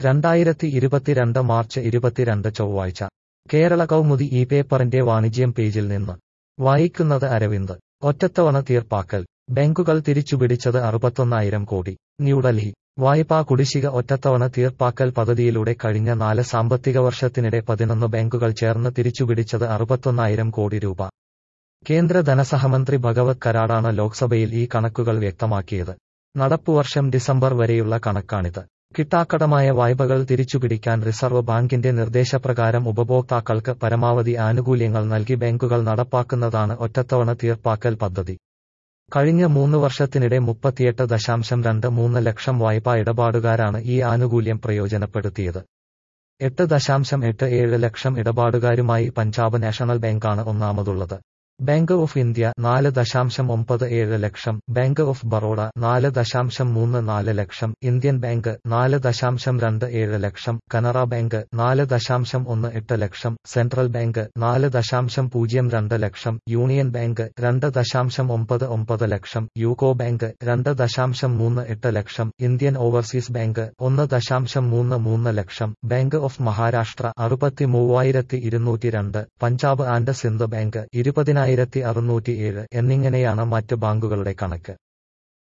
രണ്ടായിരത്തി ഇരുപത്തിരണ്ട് മാർച്ച് ഇരുപത്തിരണ്ട് ചൊവ്വാഴ്ച കേരള കൗമുദി ഈ പേപ്പറിന്റെ വാണിജ്യം പേജിൽ നിന്ന് വായിക്കുന്നത് അരവിന്ദ് ഒറ്റത്തവണ തീർപ്പാക്കൽ ബാങ്കുകൾ തിരിച്ചുപിടിച്ചത് അറുപത്തൊന്നായിരം കോടി ന്യൂഡൽഹി വായ്പാ കുടിശ്ശിക ഒറ്റത്തവണ തീർപ്പാക്കൽ പദ്ധതിയിലൂടെ കഴിഞ്ഞ നാല് സാമ്പത്തിക വർഷത്തിനിടെ പതിനൊന്ന് ബാങ്കുകൾ ചേർന്ന് തിരിച്ചുപിടിച്ചത് അറുപത്തൊന്നായിരം കോടി രൂപ കേന്ദ്ര ധനസഹമന്ത്രി ഭഗവത് കരാടാണ് ലോക്സഭയിൽ ഈ കണക്കുകൾ വ്യക്തമാക്കിയത് നടപ്പുവർഷം ഡിസംബർ വരെയുള്ള കണക്കാണിത് കിട്ടാക്കടമായ വായ്പകൾ തിരിച്ചുപിടിക്കാൻ റിസർവ് ബാങ്കിന്റെ നിർദ്ദേശപ്രകാരം ഉപഭോക്താക്കൾക്ക് പരമാവധി ആനുകൂല്യങ്ങൾ നൽകി ബാങ്കുകൾ നടപ്പാക്കുന്നതാണ് ഒറ്റത്തവണ തീർപ്പാക്കൽ പദ്ധതി കഴിഞ്ഞ മൂന്ന് വർഷത്തിനിടെ മുപ്പത്തിയെട്ട് ദശാംശം രണ്ട് മൂന്ന് ലക്ഷം വായ്പാ ഇടപാടുകാരാണ് ഈ ആനുകൂല്യം പ്രയോജനപ്പെടുത്തിയത് എട്ട് ദശാംശം എട്ട് ഏഴ് ലക്ഷം ഇടപാടുകാരുമായി പഞ്ചാബ് നാഷണൽ ബാങ്കാണ് ഒന്നാമതുള്ളത് ബാങ്ക് ഓഫ് ഇന്ത്യ നാല് ദശാംശം ഒമ്പത് ഏഴ് ലക്ഷം ബാങ്ക് ഓഫ് ബറോഡ നാല് ദശാംശം മൂന്ന് നാല് ലക്ഷം ഇന്ത്യൻ ബാങ്ക് നാല് ദശാംശം രണ്ട് ഏഴ് ലക്ഷം കനറ ബാങ്ക് നാല് ദശാംശം ഒന്ന് എട്ട് ലക്ഷം സെൻട്രൽ ബാങ്ക് നാല് ദശാംശം പൂജ്യം രണ്ട് ലക്ഷം യൂണിയൻ ബാങ്ക് രണ്ട് ദശാംശം ഒമ്പത് ഒമ്പത് ലക്ഷം യൂക്കോ ബാങ്ക് രണ്ട് ദശാംശം മൂന്ന് എട്ട് ലക്ഷം ഇന്ത്യൻ ഓവർസീസ് ബാങ്ക് ഒന്ന് ദശാംശം മൂന്ന് മൂന്ന് ലക്ഷം ബാങ്ക് ഓഫ് മഹാരാഷ്ട്ര അറുപത്തി മൂവായിരത്തി ഇരുന്നൂറ്റി രണ്ട് പഞ്ചാബ് ആൻഡ് സിന്ധ് ബാങ്ക് ഇരുപതിനായിരത്തി അറുന്നൂറ്റി ഏഴ് എന്നിങ്ങനെയാണ് മറ്റ് ബാങ്കുകളുടെ കണക്ക്